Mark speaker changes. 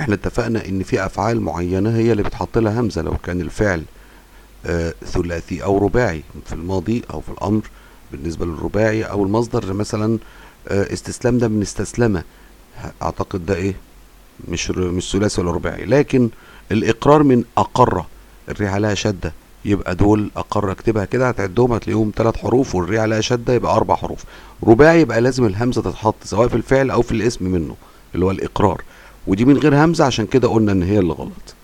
Speaker 1: احنا اتفقنا ان في افعال معينة هي اللي بتحط لها همزة لو كان الفعل آه ثلاثي او رباعي في الماضي او في الامر بالنسبة للرباعي او المصدر مثلا آه استسلام ده من استسلمة اعتقد ده ايه مش ر- مش ثلاثي ولا رباعي لكن الاقرار من اقر الري عليها شدة يبقى دول اقر اكتبها كده هتعدهم هتلاقيهم ثلاث حروف والري عليها شدة يبقى اربع حروف رباعي يبقى لازم الهمزة تتحط سواء في الفعل او في الاسم منه اللي هو الاقرار ودي من غير همزة عشان كده قلنا ان هي اللي غلط